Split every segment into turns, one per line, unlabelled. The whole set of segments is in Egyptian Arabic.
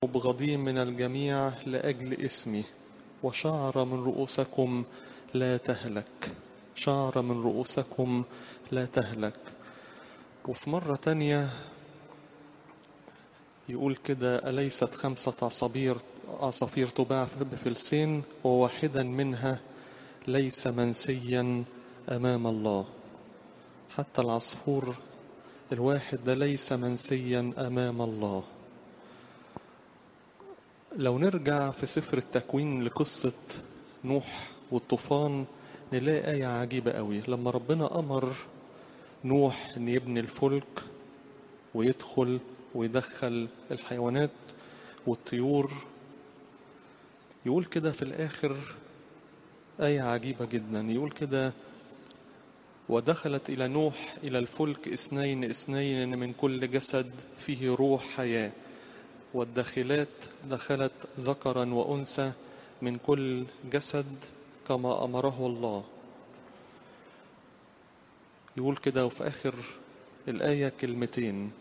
مبغضين من الجميع لأجل اسمي وشعر من رؤوسكم لا تهلك شعر من رؤوسكم لا تهلك وفي مرة تانية يقول كده أليست خمسة عصافير عصافير تباع بفلسين وواحدا منها ليس منسيا أمام الله حتى العصفور الواحد ده ليس منسيا أمام الله لو نرجع في سفر التكوين لقصة نوح والطوفان نلاقي آية عجيبة قوي لما ربنا أمر نوح أن يبني الفلك ويدخل ويدخل الحيوانات والطيور يقول كده في الآخر آية عجيبة جدا يقول كده ودخلت إلى نوح إلى الفلك اثنين اثنين من كل جسد فيه روح حياة والداخلات دخلت ذكرا وأنثى من كل جسد كما أمره الله يقول كده وفي آخر الآية كلمتين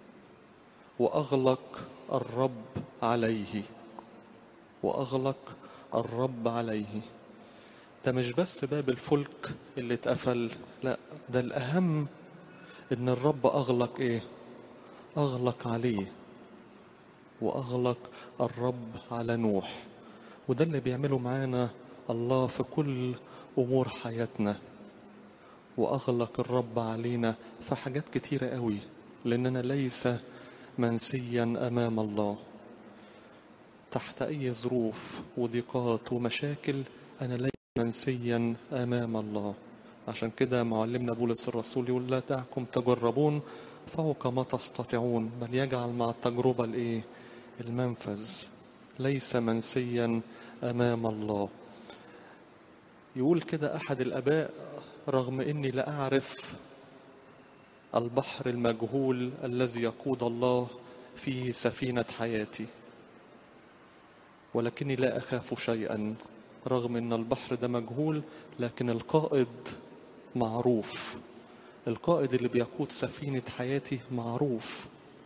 وأغلق الرب عليه وأغلق الرب عليه ده مش بس باب الفلك اللي اتقفل لا ده الأهم إن الرب أغلق إيه أغلق عليه وأغلق الرب على نوح وده اللي بيعمله معانا الله في كل أمور حياتنا وأغلق الرب علينا في حاجات كتيرة قوي لأننا ليس منسيا أمام الله تحت أي ظروف وضيقات ومشاكل أنا ليس منسيا أمام الله عشان كده معلمنا بولس الرسول يقول لا دعكم تجربون فوق ما تستطيعون بل يجعل مع التجربة الإيه المنفذ ليس منسيا أمام الله يقول كده أحد الأباء رغم إني لا أعرف البحر المجهول الذي يقود الله فيه سفينة حياتي ولكني لا أخاف شيئا رغم أن البحر ده مجهول لكن القائد معروف القائد اللي بيقود سفينة حياتي معروف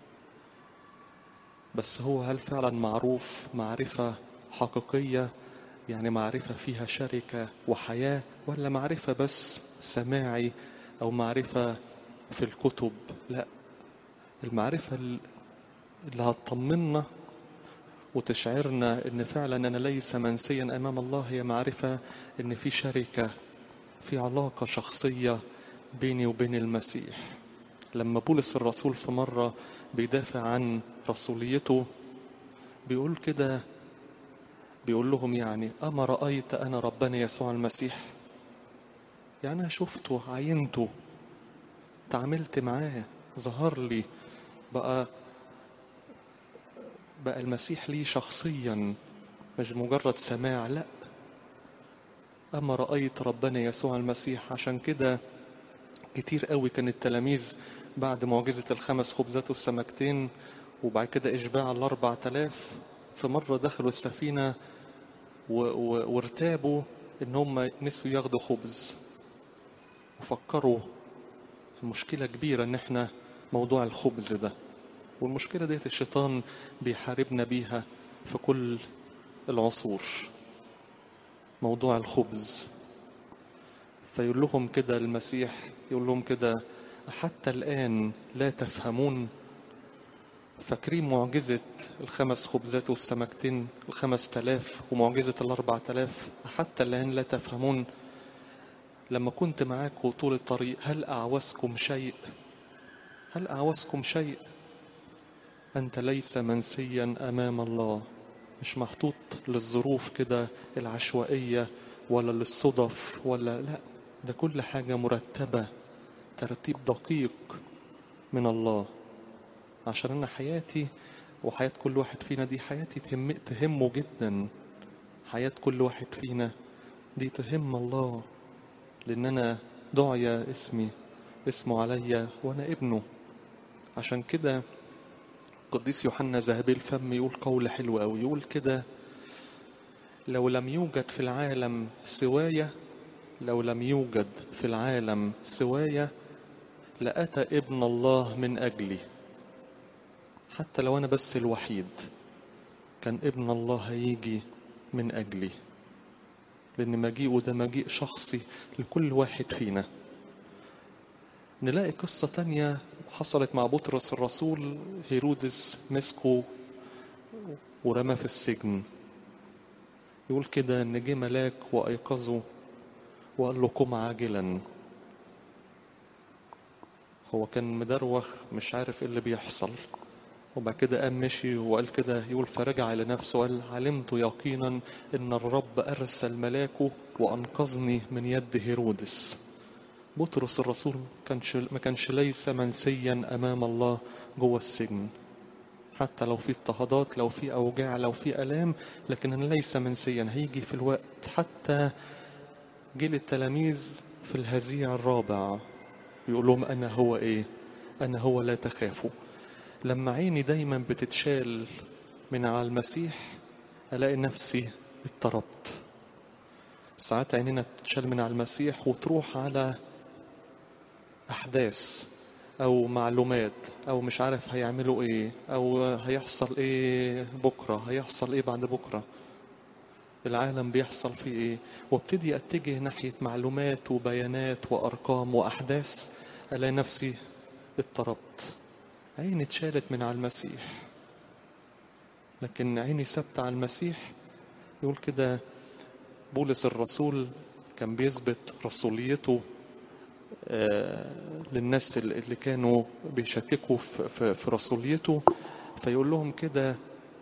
بس هو هل فعلا معروف معرفة حقيقية يعني معرفة فيها شركة وحياة ولا معرفة بس سماعي أو معرفة في الكتب لا المعرفة اللي هتطمنا وتشعرنا ان فعلا انا ليس منسيا امام الله هي معرفة ان في شركة في علاقة شخصية بيني وبين المسيح لما بولس الرسول في مرة بيدافع عن رسوليته بيقول كده بيقول لهم يعني أما رأيت أنا ربنا يسوع المسيح يعني أنا شفته عينته تعاملت معاه ظهر لي بقى بقى المسيح لي شخصيا مش مجرد سماع لا أما رأيت ربنا يسوع المسيح عشان كده كتير قوي كان التلاميذ بعد معجزة الخمس خبزات والسمكتين وبعد كده إشباع الأربع تلاف في مرة دخلوا السفينة و... و... وارتابوا إن هم نسوا ياخدوا خبز وفكروا المشكلة كبيرة إن إحنا موضوع الخبز ده والمشكلة ديت الشيطان بيحاربنا بيها في كل العصور موضوع الخبز فيقول لهم كده المسيح يقول لهم كده حتى الآن لا تفهمون فاكرين معجزة الخمس خبزات والسمكتين الخمس تلاف ومعجزة الأربع تلاف حتى الآن لا تفهمون لما كنت معاكم طول الطريق هل أعوزكم شيء هل أعوزكم شيء أنت ليس منسيا أمام الله مش محطوط للظروف كده العشوائية ولا للصدف ولا لا ده كل حاجة مرتبة ترتيب دقيق من الله عشان أنا حياتي وحياة كل واحد فينا دي حياتي تهم تهمه جدا حياة كل واحد فينا دي تهم الله لأن أنا دعي اسمي اسمه عليا وأنا ابنه عشان كده القديس يوحنا ذهبي الفم يقول قول حلو قوي يقول كده لو لم يوجد في العالم سوايا لو لم يوجد في العالم سوايا لأتى ابن الله من أجلي حتى لو أنا بس الوحيد كان ابن الله هيجي من أجلي لأن مجيئه ده مجيء شخصي لكل واحد فينا نلاقي قصة تانية حصلت مع بطرس الرسول هيرودس مسكه ورمى في السجن يقول كده ان جه ملاك وايقظه وقال له قم عاجلا هو كان مدروخ مش عارف ايه اللي بيحصل وبعد كده قام مشي وقال كده يقول فرجع إلى نفسه وقال علمت يقينا إن الرب أرسل ملاكه وأنقذني من يد هيرودس بطرس الرسول كانش ما كانش ليس منسيا أمام الله جوه السجن حتى لو في اضطهادات لو في أوجاع لو في ألام لكن ليس منسيا هيجي في الوقت حتى جيل التلاميذ في الهزيع الرابع يقول لهم أنا هو إيه أنا هو لا تخافوا لما عيني دايما بتتشال من على المسيح ألاقي نفسي اضطربت ساعات عينينا تتشال من على المسيح وتروح على أحداث أو معلومات أو مش عارف هيعملوا إيه أو هيحصل إيه بكرة هيحصل إيه بعد بكرة العالم بيحصل فيه إيه وابتدي أتجه ناحية معلومات وبيانات وأرقام وأحداث ألاقي نفسي اضطربت عيني اتشالت من على المسيح لكن عيني ثابتة على المسيح يقول كده بولس الرسول كان بيثبت رسوليته للناس اللي كانوا بيشككوا في, في رسوليته فيقول لهم كده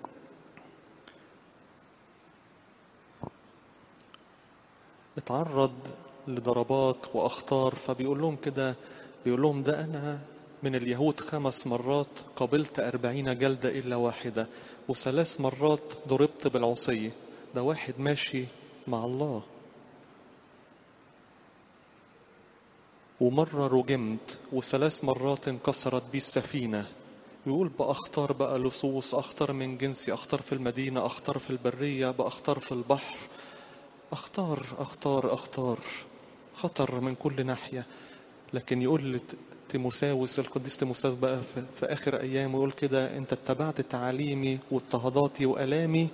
اتعرض لضربات واخطار فبيقول لهم كده بيقول لهم ده انا من اليهود خمس مرات قبلت أربعين جلدة إلا واحدة وثلاث مرات ضربت بالعصية ده واحد ماشي مع الله ومرة رجمت وثلاث مرات انكسرت بي السفينة يقول بأخطار بقى لصوص أخطر من جنسي أخطر في المدينة أخطر في البرية بأخطر في البحر أخطار أخطار أخطار خطر من كل ناحية لكن يقول تيموساوس القديس تيموساوس بقى في, في آخر أيام يقول كده أنت اتبعت تعاليمي واضطهاداتي وألامي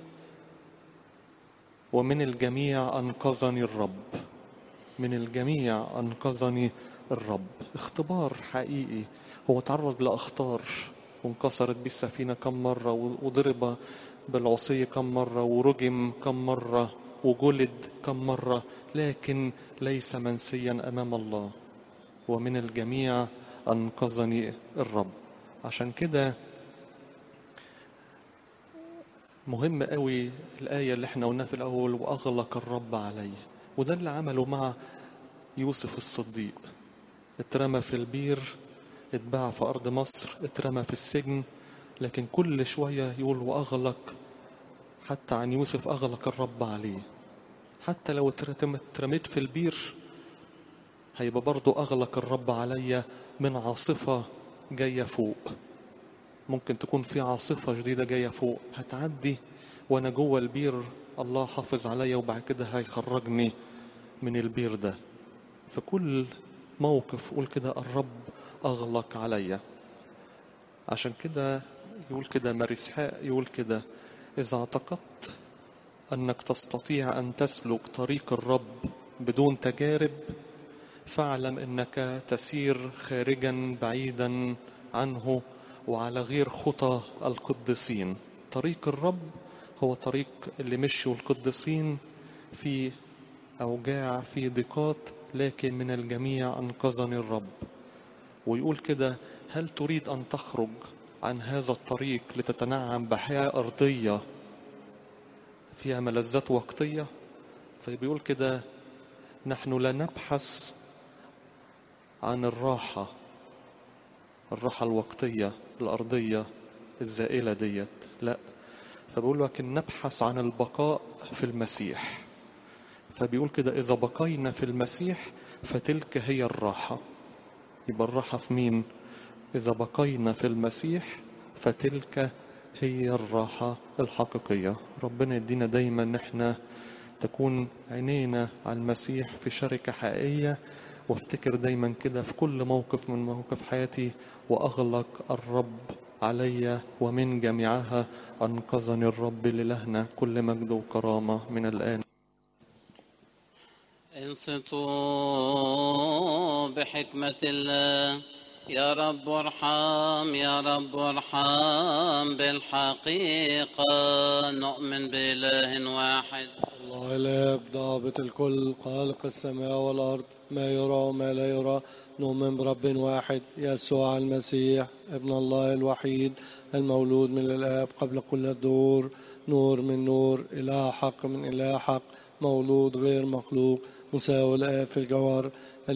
ومن الجميع أنقذني الرب من الجميع أنقذني الرب اختبار حقيقي هو تعرض لأخطار وانكسرت بيه السفينة كم مرة وضرب بالعصية كم مرة ورجم كم مرة وجلد كم مرة لكن ليس منسيا أمام الله ومن الجميع أنقذني الرب عشان كده مهم قوي الآية اللي احنا قلناها في الأول وأغلق الرب عليه وده اللي عمله مع يوسف الصديق اترمى في البير اتباع في أرض مصر اترمى في السجن لكن كل شوية يقول وأغلق حتى عن يوسف أغلق الرب عليه حتى لو اترميت في البير هيبقى برضو أغلق الرب عليا من عاصفة جاية فوق ممكن تكون في عاصفة جديدة جاية فوق هتعدي وأنا جوه البير الله حافظ عليا وبعد كده هيخرجني من البير ده في كل موقف قول كده الرب أغلق عليا عشان كده يقول كده مريسحاق يقول كده إذا اعتقدت أنك تستطيع أن تسلك طريق الرب بدون تجارب فاعلم أنك تسير خارجا بعيدا عنه وعلى غير خطى القديسين طريق الرب هو طريق اللي مشوا القديسين في أوجاع في ضيقات لكن من الجميع أنقذني الرب ويقول كده هل تريد أن تخرج عن هذا الطريق لتتنعم بحياة أرضية فيها ملذات وقتية فبيقول كده نحن لا نبحث عن الراحة الراحة الوقتية الأرضية الزائلة ديت لا فبيقول لكن نبحث عن البقاء في المسيح فبيقول كده إذا بقينا في المسيح فتلك هي الراحة يبقى الراحة في مين إذا بقينا في المسيح فتلك هي الراحة الحقيقية ربنا يدينا دايما ان احنا تكون عينينا على المسيح في شركة حقيقية وافتكر دايما كده في كل موقف من مواقف حياتي وأغلق الرب علي ومن جميعها أنقذني الرب للهنا كل مجد وكرامة من الآن
انصتوا بحكمة الله يا رب ارحم يا رب ارحم بالحقيقة نؤمن بإله واحد
الله الاب ضابط الكل خالق السماء والارض ما يرى وما لا يرى نؤمن برب واحد يسوع المسيح ابن الله الوحيد المولود من الاب قبل كل الدور نور من نور اله حق من اله حق مولود غير مخلوق مساوي الاب في الجوهر